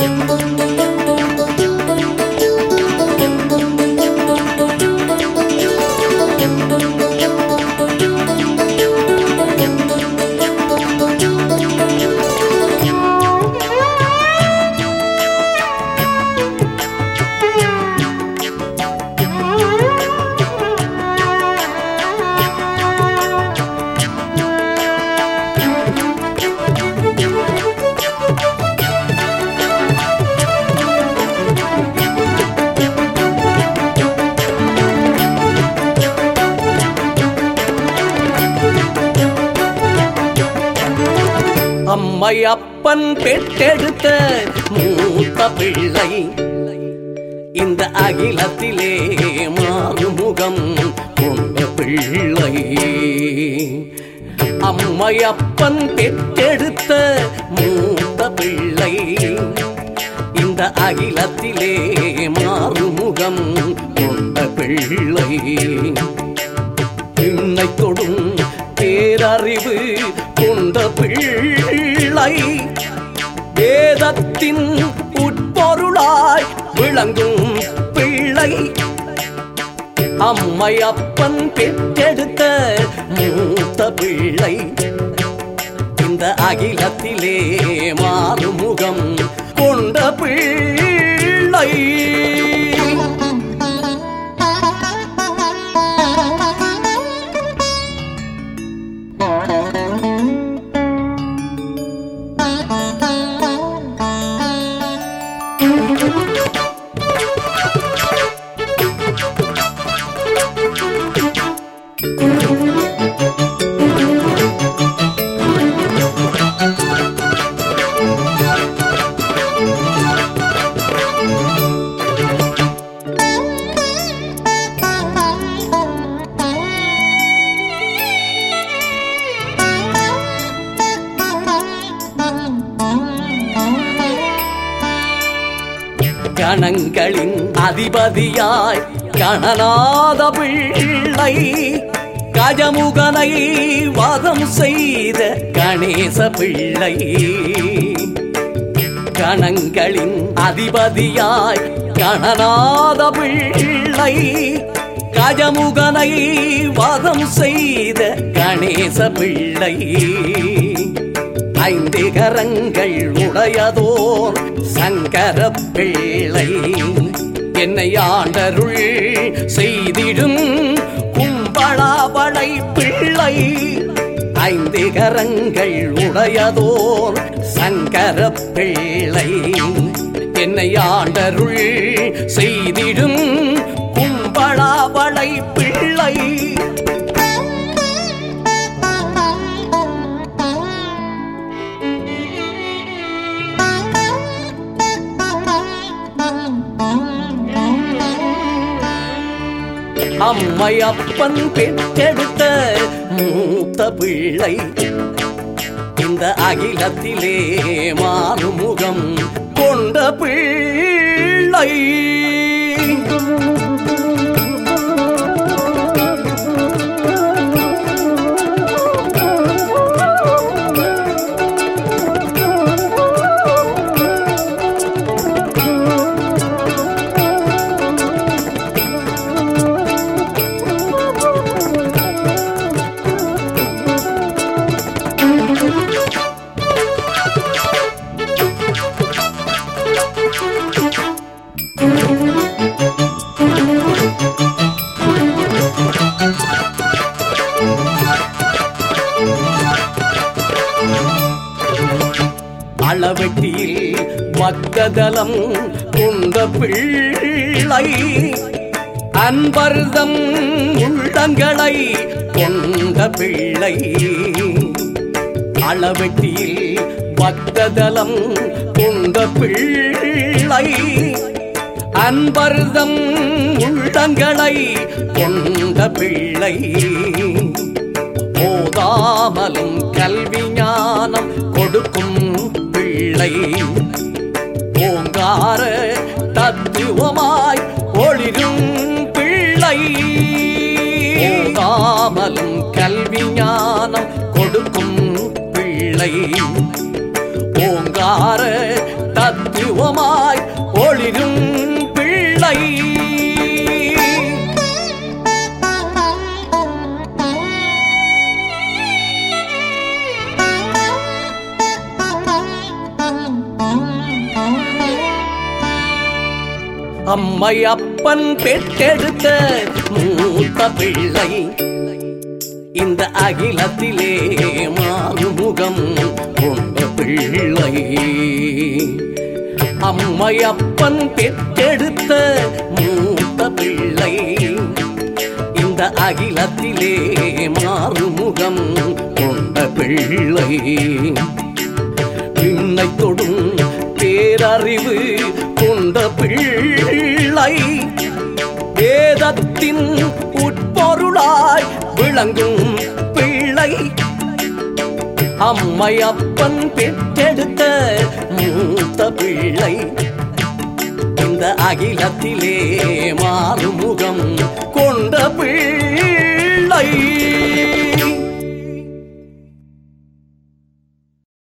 அம்மை அப்பன் பெற்றெடுத்த மூத்த பிள்ளை இந்த அகிலத்திலே மாறுமுகம் கொண்ட பிள்ளை அம்மை அப்பன் பெற்றெடுத்த மூத்த பிள்ளை இந்த அகிலத்திலே மாறுமுகம் கொண்ட பிள்ளை பின்னை தொடும் பேரறிவு கொண்ட பிள்ளை வேதத்தின் உட்பொருளாய் விளங்கும் பிள்ளை அம்மை அப்பன் பெற்றெடுத்த மூத்த பிள்ளை இந்த அகிலத்திலே மாறுமுகம் கொண்ட பிள்ளை கணங்களின் அதிபதியாய் கணநாத பிள்ளை கஜமுகனை வதம் செய்த கணேச பிள்ளை கணங்களின் அதிபதியாய் கணநாத பிள்ளை கஜமுகனை வதம் செய்த கணேச பிள்ளை ஐந்து கரங்கள் உடையதோர் சங்கர பிள்ளை என்னை ஆண்டருள் செய்திடும் கும்பளாவளை பிள்ளை ஐந்து கரங்கள் உடையதோர் சங்கர பிள்ளை என்னை ஆண்டருள் செய்திடும் கும்பளாவளை பிள்ளை அம்மை அப்பன் பெற்றெடுத்த மூத்த பிள்ளை இந்த அகிலத்திலே மாறுமுகம் கொண்ட பிள்ளை அளவெட்டியில் வக்கதலம் கொண்ட பிள்ளை அன்பர்தம் உள்ளங்களை கொண்ட பிள்ளை அளவெட்டியில் வக்கதலம் கொண்ட பிள்ளை அன்பர்தம் உள்ளங்களை கொண்ட பிள்ளை போதாமலும் கல்வி ஞானம் கொடுக்கும் பிள்ளை ஓங்கார தத்துவமாய் ஒளிரும் பிள்ளை போதாமலும் கல்வி ஞானம் கொடுக்கும் பிள்ளை ஓங்கார ஓங்கார தத்துவமாய் ஒளிரும் பிள்ளை அம்மை அப்பன் பெற்றெடுத்த மூத்த பிள்ளை இந்த அகிலத்திலே மாறுமுகம் கொண்ட பிள்ளை அம்மை அப்பன் பெற்றெடுத்த மூத்த பிள்ளை இந்த அகிலத்திலே மாறுமுகம் கொண்ட பிள்ளை விண்ணை தொடும் பேரறிவு கொண்ட பிள்ளை வேதத்தின் உட்பொருளாய் விளங்கும் பிள்ளை அம்மை அப்பன் பெற்றெடுத்த மூத்த பிள்ளை இந்த அகிலத்திலே மாறுமுகம்